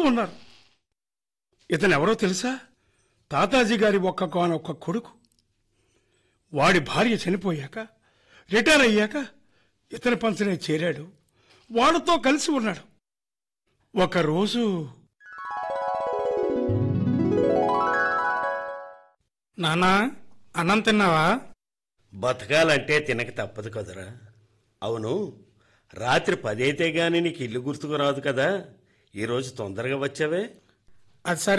ఉన్నారు ఇతను ఎవరో తెలుసా తాతాజీ గారి ఒక్క కొడుకు వాడి భార్య చనిపోయాక రిటైర్ అయ్యాక ఇతని పంచనే చేరాడు వాడితో కలిసి ఉన్నాడు ఒకరోజు నానా అన్నం తిన్నావా బతకాలంటే తినక తప్పదు కదరా అవును రాత్రి పదైతే గాని నీకు ఇల్లు గుర్తుకు రాదు కదా ఈరోజు తొందరగా వచ్చావే అది సరే